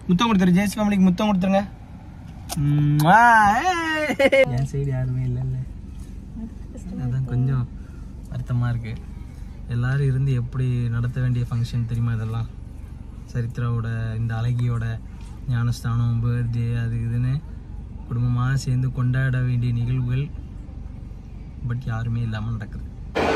முத்தம் கொடுத்துரு ஜேசி ஃபேமிலிக்கு முத்தம் கொடுத்துருங்க ம்மா, ஏய். என் சைடு யாருமே இல்லைல்ல அதான் கொஞ்சம் வருத்தமாக இருக்கு எல்லாரும் இருந்து எப்படி நடத்த வேண்டிய ஃபங்க்ஷன் தெரியுமா இதெல்லாம் சரித்ராவோட இந்த அழகியோட ஞானஸ்தானம் பர்த்டே அது இதுன்னு குடும்பமாக சேர்ந்து கொண்டாட வேண்டிய நிகழ்வுகள் பட் யாருமே இல்லாமல் நடக்குது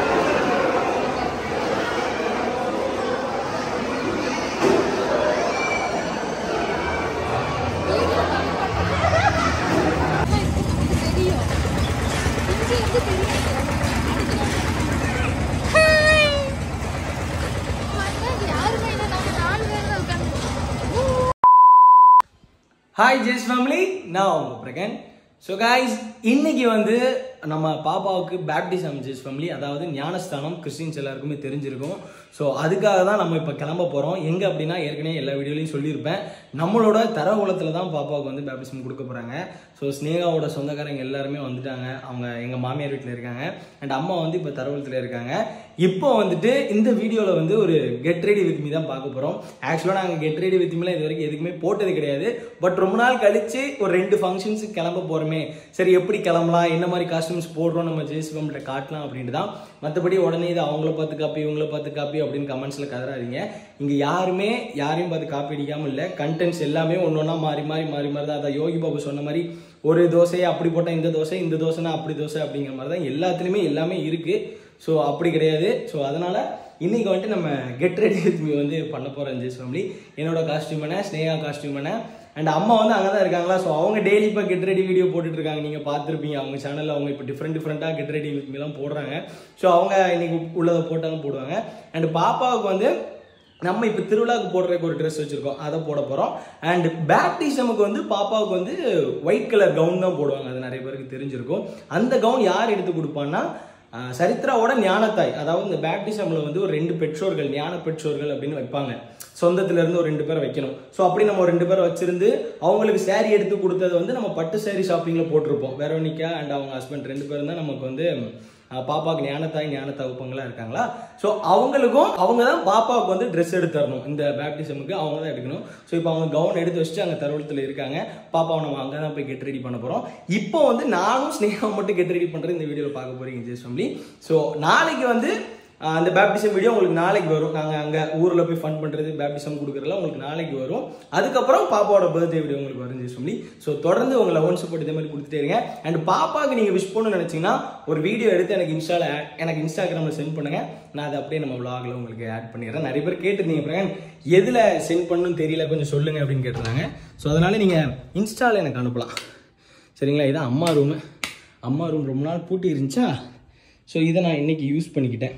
ஹாய் ஜெஸ் ஃபேமிலி நான் உங்க பிரகன் ஸோ காய்ஸ் இன்னைக்கு வந்து நம்ம பாப்பாவுக்கு பேப்டிசம் ஜெஸ் ஃபேமிலி அதாவது ஞானஸ்தானம் கிறிஸ்டின்ஸ் எல்லாருக்குமே தெரிஞ்சிருக்கும் ஸோ அதுக்காக தான் நம்ம இப்போ கிளம்ப போகிறோம் எங்கே அப்படின்னா ஏற்கனவே எல்லா வீடியோலையும் சொல்லியிருப்பேன் நம்மளோட தரகுலத்தில் தான் பாப்பாவுக்கு வந்து பேப்டிசம் கொடுக்க போகிறாங்க ஸோ ஸ்னேகாவோட சொந்தக்காரங்க எல்லாருமே வந்துட்டாங்க அவங்க எங்கள் மாமியார் வீட்டில் இருக்காங்க அண்ட் அம்மா வந்து இப்போ தரகுலத்தில் இருக்காங்க இப்போ வந்துட்டு இந்த வீடியோவில் வந்து ஒரு கெட் ரெடி வித் மீ தான் பார்க்க போகிறோம் ஆக்சுவலாக நாங்கள் கெட் ரெடி வித் மீலாம் இது வரைக்கும் எதுக்குமே போட்டது கிடையாது பட் ரொம்ப நாள் கழிச்சு ஒரு ரெண்டு ஃபங்க்ஷன்ஸுக்கு கிளம்ப போகிறோமே சரி எப்படி கிளம்பலாம் என்ன மாதிரி காஸ்டியூம்ஸ் போடுறோம் நம்ம ஜேசிபம்கிட்ட காட்டலாம் அப்படின்ட்டு தான் மற்றபடி உடனே இது அவங்கள பார்த்து காப்பி இவங்கள பார்த்து காப்பி அப்படின்னு கமெண்ட்ஸில் கதறாதீங்க இங்கே யாருமே யாரையும் பார்த்து காப்பி அடிக்காமல் இல்லை கண்டென்ட்ஸ் எல்லாமே ஒன்று ஒன்றா மாறி மாறி மாறி மாறி தான் அதான் யோகி பாபு சொன்ன மாதிரி ஒரு தோசையை அப்படி போட்டால் இந்த தோசை இந்த தோசைனா அப்படி தோசை அப்படிங்கிற மாதிரி தான் எல்லாத்துலேயுமே எல்லாமே இருக்குது ஸோ அப்படி கிடையாது ஸோ அதனால் இன்னைக்கு வந்துட்டு நம்ம கெட் ரெடி வித் மீ வந்து பண்ண போகிறோம் ஜெஸ் ஃபேமிலி என்னோட காஸ்டியூம் என்ன ஸ்னேகா காஸ்டியூம் என்ன அண்ட் அம்மா வந்து அங்கே தான் இருக்காங்களா ஸோ அவங்க டெய்லி இப்போ கெட் ரெடி வீடியோ போட்டுட்டு இருக்காங்க நீங்கள் பார்த்துருப்பீங்க அவங்க சேனலில் அவங்க இப்போ டிஃப்ரெண்ட் டிஃப்ரெண்ட்டாக கெட் ரெடி வித் மீலாம் போடுறாங்க ஸோ அவங்க இன்னைக்கு உள்ளதை போட்டாலும் போடுவாங்க அண்ட் பாப்பாவுக்கு வந்து நம்ம இப்போ திருவிழாவுக்கு போடுறதுக்கு ஒரு ட்ரெஸ் வச்சிருக்கோம் அதை போட போகிறோம் அண்ட் பேப்டிசமுக்கு வந்து பாப்பாவுக்கு வந்து ஒயிட் கலர் கவுன் தான் போடுவாங்க அது நிறைய பேருக்கு தெரிஞ்சிருக்கும் அந்த கவுன் யார் எடுத்து கொடுப்பான்னா ஆஹ் சரித்ராவோட ஞானத்தாய் அதாவது இந்த பேப்டிசம்ல வந்து ஒரு ரெண்டு பெற்றோர்கள் ஞான பெற்றோர்கள் அப்படின்னு வைப்பாங்க சொந்தத்துல இருந்து ஒரு ரெண்டு பேரை வைக்கணும் ஸோ அப்படி நம்ம ஒரு ரெண்டு பேரை வச்சிருந்து அவங்களுக்கு saree எடுத்து கொடுத்தது வந்து நம்ம பட்டு saree ஷாப்பிங்ல போட்டிருப்போம் வெரோனிகா அண்ட் அவங்க ஹஸ்பண்ட் ரெண்டு பேரும் தான் நமக்கு வந்து ஆஹ் பாப்பாவுக்கு ஞானத்தாய் ஞானத்தா வகுப்பங்களாம் இருக்காங்களா ஸோ அவங்களுக்கும் அவங்க தான் பாப்பாவுக்கு வந்து ட்ரெஸ் எடுத்து தரணும் இந்த பேப்டிசமுக்கு அவங்க தான் எடுக்கணும் ஸோ இப்போ அவங்க கவுன் எடுத்து வச்சுட்டு அங்கே தருவத்தில் இருக்காங்க பாப்பாவை நம்ம அங்கே தான் போய் கெட் ரெடி பண்ண போகிறோம் இப்போ வந்து நானும் ஸ்னேகா மட்டும் கெட் ரெடி பண்ணுறது இந்த வீடியோவில் பார்க்க போகிறீங்க ஜெஸ் ஃபேமிலி ஸோ நாளைக்கு வந்து ஆஹ் அந்த பேப்டிசம் வீடியோ உங்களுக்கு நாளைக்கு வரும் நாங்கள் அங்கே ஊரில் போய் ஃபன் பண்ணுறது பேப்டிசம் கொடுக்குறதுலாம் உங்களுக்கு நாளைக்கு வரும் அதுக்கப்புறம் பாப்பாவோட பர்த்டே வீடியோ உங்களுக்கு வரும் ஜெஸ் ஃபேமிலி ஸோ தொடர்ந்து உங்களை லவன் சப்போர்ட் இதே மாதிரி கொடுத்துட்டே இருங்க அண்ட் பாப்பாவுக்கு நீங்கள் விஷ் பண்ணணும்னு நினச்சிங்கன்னா ஒரு வீடியோ எடுத்து எனக்கு இன்ஸ்டால எனக்கு இன்ஸ்டாகிராமில் சென்ட் பண்ணுங்க நான் அதை அப்படியே நம்ம vlogல உங்களுக்கு ஆட் பண்ணிடுறேன் நிறைய பேர் கேட்டிருந்தீங்க பிரகன் எதில் சென்ட் பண்ணணும்னு தெரியல கொஞ்சம் சொல்லுங்க அப்படின்னு கேட்டிருந்தாங்க ஸோ அதனால நீங்கள் இன்ஸ்டால எனக்கு அனுப்பலாம் சரிங்களா இதான் அம்மா ரூமு அம்மா ரூம் ரொம்ப நாள் பூட்டி இருந்துச்சா ஸோ இதை நான் இன்னைக்கு யூஸ் பண்ணிக்கிட்டேன்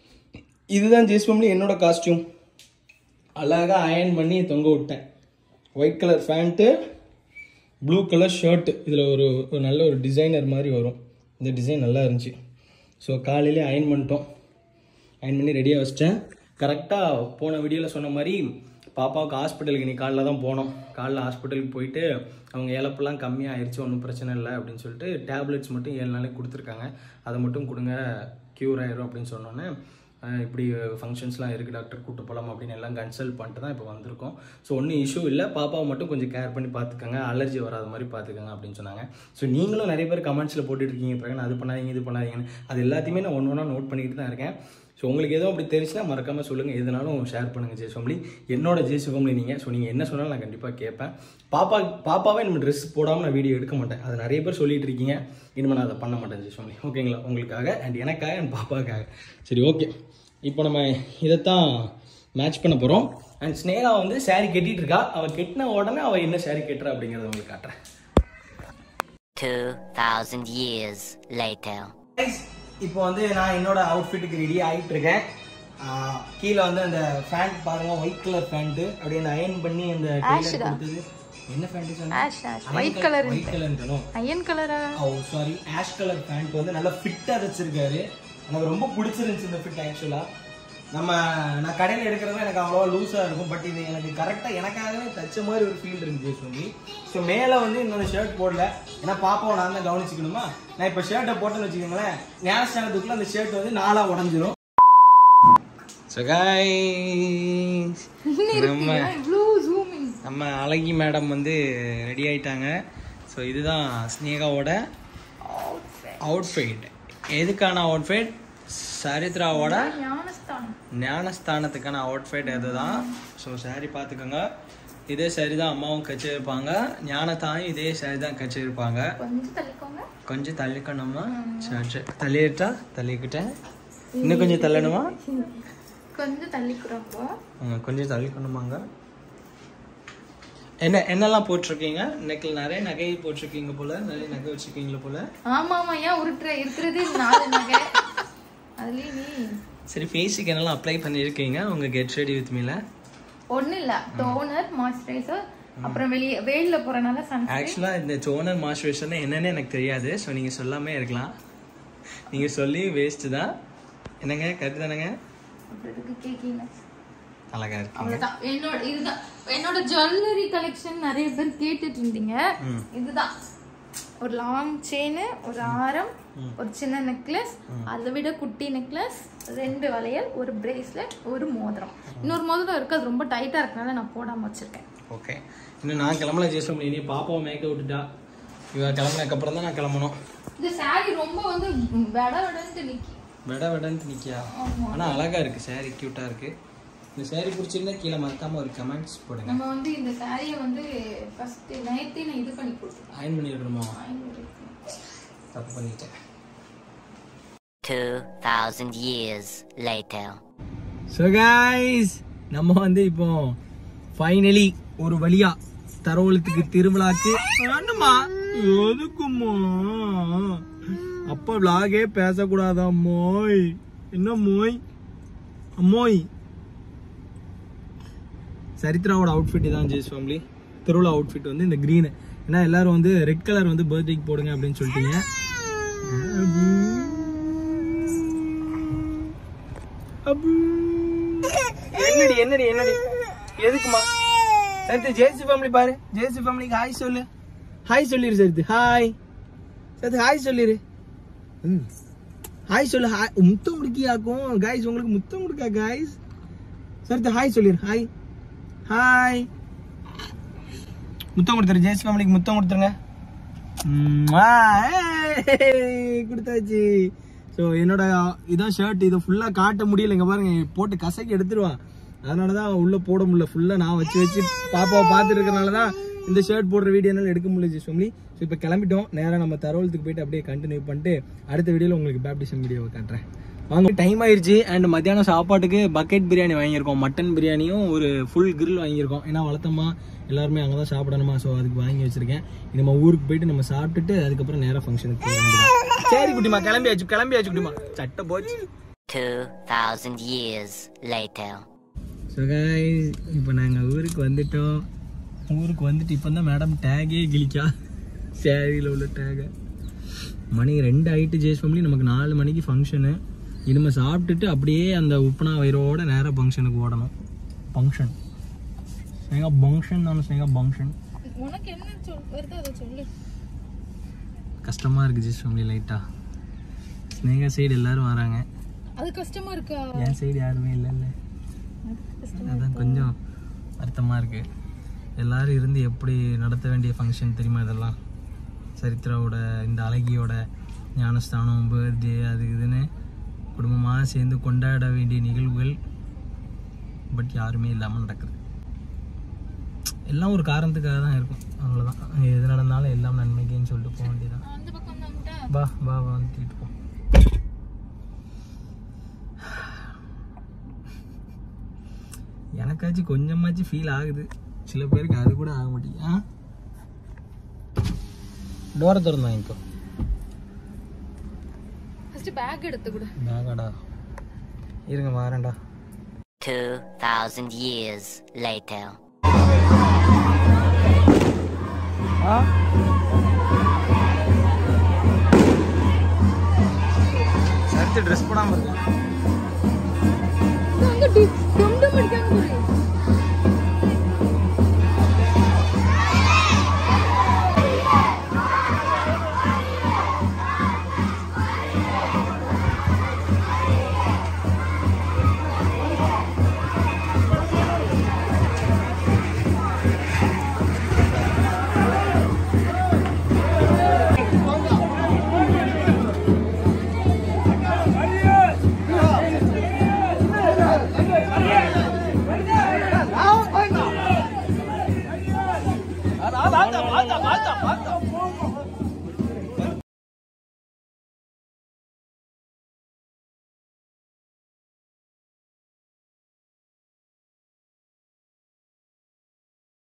இதுதான் ஜேஸ் ஃபேமிலி என்னோட காஸ்டியூம் அழகாக அயர்ன் பண்ணி தொங்க விட்டேன் white colour pant blue colour shirt இதில் ஒரு ஒரு நல்ல ஒரு டிசைனர் மாதிரி வரும் இந்த டிசைன் நல்லா இருந்துச்சு ஸோ காலையிலே அயன் பண்ணிட்டோம் அயன் பண்ணி ரெடியாக வச்சிட்டேன் கரெக்டாக போன வீடியோவில் சொன்ன மாதிரி பாப்பாவுக்கு ஹாஸ்பிட்டலுக்கு நீ காலைல தான் போனோம் காலைல ஹாஸ்பிட்டலுக்கு போயிட்டு அவங்க இழப்பெல்லாம் கம்மியாகிருச்சு ஒன்றும் பிரச்சனை இல்லை அப்படின்னு சொல்லிட்டு டேப்லெட்ஸ் மட்டும் ஏழு நாளைக்கு கொடுத்துருக்காங்க அதை மட்டும் கொடுங்க க்யூர் ஆயிரும் அப்படின்னு சொன்னோன்னே அஹ் இப்படி ஃபங்க்ஷன்ஸ்லாம் இருக்குது டாக்டர் கூட்டு போகலாம் அப்படின்னு எல்லாம் கன்சல்ட் பண்ணிட்டு தான் இப்போ வந்திருக்கோம் ஸோ ஒன்றும் இஷ்யூ இல்லை பாப்பாவை மட்டும் கொஞ்சம் கேர் பண்ணி பார்த்துக்கங்க அலர்ஜி வராத மாதிரி பார்த்துக்கங்க அப்படின்னு சொன்னாங்க ஸோ நீங்களும் நிறைய பேர் கமெண்ட்ஸில் போட்டுட்டு இருக்கீங்க பிரகன் அது பண்ணாதீங்க இது பண்ணாதீங்கன்னு அது எல்லாத்தையுமே நான் ஒன்று ஒன்றா நோட் பண்ணிக்கிட்டு தான் இருக்கேன் ஸோ உங்களுக்கு எதுவும் அப்படி தெரிச்சுன்னா மறக்காமல் சொல்லுங்கள் எதுனாலும் ஷேர் பண்ணுங்கள் ஜெய் ஃபேமிலி என்னோட ஜெய் ஃபேமிலி நீங்கள் ஸோ நீங்கள் என்ன சொன்னாலும் நான் கண்டிப்பாக கேட்பேன் பாப்பா பாப்பாவே நம்ம ட்ரெஸ் போடாமல் நான் வீடியோ எடுக்க மாட்டேன் அது நிறைய பேர் சொல்லிட்டு இருக்கீங்க இனிமேல் நான் அதை பண்ண மாட்டேன் ஜெய் ஃபேமிலி ஓகேங்களா உங்களுக்காக அண்ட் எனக்காக அண்ட் பாப்பாவுக்காக சரி ஓகே இப்போ நம்ம இதைத்தான் மேட்ச் பண்ண போகிறோம் அண்ட் ஸ்னேகா வந்து saree கட்டிட்டு இருக்கா அவள் கெட்டின உடனே அவள் என்ன saree கட்டுறா அப்படிங்கிறத உங்களுக்கு காட்டுறேன் 2,000 years later. Guys, இப்போ வந்து நான் என்னோட அவுட்ஃபிட்டுக்கு ரெடி ஆகிட்டு இருக்கேன் ஆஹ் கீழே வந்து அந்த ஃபேண்ட் பாருங்க ஒயிட் கலர் ஃபேண்ட் அப்படியே அந்த அயன் பண்ணி அந்த டெய்லர் கொடுத்தது என்ன pant Ash, ash. White colour white colour இருக்கணும் அயன் கலரா oh sorry ash colour pant வந்து நல்லா ஃபிட்டாக வச்சிருக்காரு எனக்கு ரொம்ப பிடிச்சிருந்துச்சு இந்த ஃபிட் ஆக்சுவலாக நம்ம நான் கடையில் எடுக்கிறதுல எனக்கு அவ்வளோவா லூஸாக இருக்கும் பட் இது எனக்கு கரெக்டாக எனக்காகவே தச்ச மாதிரி ஒரு ஃபீல் இருந்துச்சு சொல்லி ஸோ மேலே வந்து இன்னொரு ஷர்ட் போடல ஏன்னா பாப்பாவை நான் தான் கவனிச்சுக்கணுமா நான் இப்போ ஷர்ட்டை போட்டேன்னு வச்சுக்கோங்களேன் ஞானஸ்தானத்துக்குள்ள அந்த ஷர்ட் வந்து நாலாக உடஞ்சிரும் ஸோ guys, நம்ம இவ்வளோ ஜூமிங் நம்ம அழகி மேடம் வந்து ரெடி ஆயிட்டாங்க ஸோ இதுதான் ஸ்னேகாவோட அவுட்ஃபிட் எதுக்கான அவுட்ஃபிட் சரித்ராவோட ஞானஸ்தானம் ஞானஸ்தானத்துக்கான அவுட்ஃபிட் இதுதான் ஸோ saree பார்த்துக்கோங்க இதே saree தான் அம்மாவும் கச்சிருப்பாங்க ஞானத்தாயும் இதே saree தான் கச்சிருப்பாங்க கொஞ்சம் தள்ளிக்கோங்க கொஞ்சம் தள்ளிக்கணுமா சரி சரி தள்ளிட்டா தள்ளிக்கிட்டேன் இன்னும் கொஞ்சம் தள்ளணுமா கொஞ்சம் தள்ளிக்கிறோங்க ம், கொஞ்சம் தள்ளிக்கணுமாங்க என்ன என்னெல்லாம் போட்டிருக்கீங்க நெக்கில் நிறைய நகை போட்டிருக்கீங்க போல நிறைய நகை வச்சிருக்கீங்களா போல ஆமா ஆமா ஏன் உருட்டுற இருக்கிறது நாலு நகை அதுலயே நீ சரி ஃபேஸுக்கு என்னெல்லாம் அப்ளை பண்ணியிருக்கீங்க உங்க கெட் ரெடி வித் மீல ஒண்ணு இல்ல டோனர் மாய்ஸ்சரைசர் அப்புறம் வெளியே வெயில்ல போறனால சன் ஆக்சுவலாக இந்த டோனர் மாய்ஸ்சரைசர்னு என்னன்னு எனக்கு தெரியாது ஸோ நீங்கள் சொல்லாமே இருக்கலாம் நீங்கள் சொல்லி வேஸ்ட்டு தான் என்னங்க கரெக்டு தானேங்க அப்புறம் இதுக்கு கேக்கீங்க அழகா இருக்கு அவ்வளவுதான் என்னோட இதுதான் என்னோட ஜுவல்லரி கலெக்ஷன் நிறைய பேர் கேட்டுட்டு இருந்தீங்க இதுதான் ஒரு லாங் செயின் ஒரு ஆரம் ஒரு சின்ன நெக்லஸ் அதை விட குட்டி நெக்லஸ் ரெண்டு வளையல் ஒரு பிரேஸ்லெட் ஒரு மோதிரம் இன்னொரு மோதிரம் இருக்கு அது ரொம்ப டைட்டா இருக்கனால நான் போடாம வச்சிருக்கேன் ஓகே இன்னும் நான் கிளம்பல ஜெயிச்சோம் இனி பாப்பாவை மேய்க்க விட்டுட்டா இவ கிளம்புனதுக்கப்புறம் தான் நான் கிளம்பணும் இந்த saree ரொம்ப வந்து வெட வெடன்ட்டு நிக்கி விட விடன்ட்டு நிற்கியா ஆனால் அழகா இருக்கு saree க்யூட்டாக இருக்கு இந்த saree பிடிச்சிருந்தா கீழே மறக்காம ஒரு கமெண்ட்ஸ் போடுங்க நம்ம வந்து இந்த சாரியை வந்து ஃபர்ஸ்ட் நைட்டே நான் இது பண்ணி கொடுத்துருக்கேன் அயன் பண்ணிருக்கணுமா தப்பு பண்ணிட்டேன் 2,000 years later. ஸோ கைஸ் நம்ம வந்து இப்போ ஃபைனலி ஒரு வழியா தரவழுத்துக்கு திருவிழாக்கு வேணுமா எதுக்குமா அப்பா விலாகே பேசக்கூடாதா மோய் என்ன மோய் அம்மோய் சரித்ராவோட அவுட்ஃபிட் தான் ஜெய்ஸ் ஃபேமிலி திருவிழா அவுட்ஃபிட் வந்து இந்த க்ரீனு ஏன்னா எல்லாரும் வந்து ரெட் கலர் வந்து பர்த்டேக்கு போடுங்க அப்படின்னு சொல்லிட்டீங்க அப்பு. என்னடி என்னடி என்னடி எதுக்குமா சரி ஜேசி ஃபேமிலி பாரு ஜேசி ஃபேமிலிக்கு ஹாய் சொல்லு ஹாய் சொல்லிரு சரித்து ஹாய் சரி ஹாய் சொல்லிரு ம். ஹாய் சொல்லு ஹாய் முத்தம் முடிக்கியாக்கும் காய்ஸ் உங்களுக்கு முத்தம் கொடுக்கா காய்ஸ் சரித்து ஹாய் சொல்லிரு ஹாய் ஹாய் முத்தம் கொடுத்துரு ஜேசி ஃபேமிலிக்கு முத்தம் கொடுத்துருங்க ம், ஆ, ஏய், கொடுத்தாச்சு ஸோ என்னோட இதான் ஷர்ட் இதை ஃபுல்லாக காட்ட முடியல இங்கே பாருங்க போட்டு கசக்கி எடுத்துருவான் அதனால தான் உள்ளே போட முடியல ஃபுல்லாக நான் வச்சு வச்சு பாப்பாவை பார்த்துட்டு இருக்கறனால தான் இந்த ஷர்ட் போடுற வீடியோ என்னால் எடுக்க முடியல ஜி ஃபேமிலி ஸோ இப்போ கிளம்பிட்டோம் நேராக நம்ம தரோலத்துக்கு போயிட்டு அப்படியே கண்டினியூ பண்ணிட்டு அடுத்த வீடியோவில் உங்களுக்கு பேப்டிசம் வீடியோவை காட்டுறேன் வாங்க டைம் ஆயிருச்சு அண்ட் மத்தியானம் சாப்பாட்டுக்கு பக்கெட் பிரியாணி வாங்கியிருக்கோம் மட்டன் பிரியாணியும் ஒரு ஃபுல் grill வாங்கியிருக்கோம் ஏன்னா வளர்த்தம்மா எல்லாருமே அங்கே தான் சாப்பிடணுமா ஸோ அதுக்கு வாங்கி வச்சிருக்கேன் இனி நம்ம ஊருக்கு போயிட்டு நம்ம சாப்பிட்டுட்டு அதுக்கப்புறம் நேராக ஃபங்க்ஷனுக்கு போக வேண்டியதான் சரி குட்டிமா கிளம்பியாச்சு கிளம்பியாச்சு குட்டிமா சட்டை போச்சு 2,000 years later. ஸோ இப்போ நாங்கள் ஊருக்கு வந்துட்டோம் ஊருக்கு வந்துட்டு இப்போ தான் மேடம் டேகே கிழிக்கா சேரீயில் உள்ள டேகை மணி ரெண்டு ஆயிட்டு ஜெய்ஸ் ஃபேமிலி நமக்கு நாலு மணிக்கு ஃபங்க்ஷனு இனிமே சாப்பிட்டுட்டு அப்படியே அந்த உப்புனா வயிறோட நேராக ஃபங்க்ஷனுக்கு ஓடணும் ஃபங்க்ஷன் ஸ்னேகா பங்க்ஷன் தானே ஸ்னேகா பங்க்ஷன் உனக்கு என்ன சொல் வருதோ அதை சொல்லு கஷ்டமாக இருக்குது ஜெய்ஸ் ஃபேமிலி லைட்டாக ஸ்னேகா சைடு எல்லாரும் வராங்க அது கஷ்டமா இருக்கா என் சைடு யாருமே இல்லைல்ல அதான் கொஞ்சம் வருத்தமாக இருக்கு எல்லாரும் இருந்து எப்படி நடத்த வேண்டிய ஃபங்க்ஷன் தெரியுமா இதெல்லாம் சரித்ராவோட இந்த அழகியோட ஞானஸ்தானம் பர்த்டே அது இதுன்னு குடும்பமாக சேர்ந்து கொண்டாட வேண்டிய நிகழ்வுகள் பட் யாருமே இல்லாமல் நடக்குது எல்லாம் ஒரு காரணத்துக்காக தான் இருக்கும் அவ்வளோதான் எது நடந்தாலும் எல்லாம் நன்மைக்குன்னு சொல்லிட்டு போக வேண்டியதான் அந்த பக்கம் வந்துட்டா வா வா வா வந்துட்டு போ எனக்காச்சும் கொஞ்சமாச்சும் ஃபீல் ஆகுது சில பேருக்கு அது கூட ஆக மாட்டேங்குது ஆ டோரை திறந்து வாங்கிக்கோ ஃபர்ஸ்ட் பேக் எடுத்து கூட பேகாடா இருங்க வரேன்டா 2,000 years later. ஆ சரத்து ட்ரெஸ் போடாமல் இருக்கேன் அங்க டும் டும் அடிக்காம போறீங்க வாழ்த்தா வாழ்த்தா வாழ்த்தா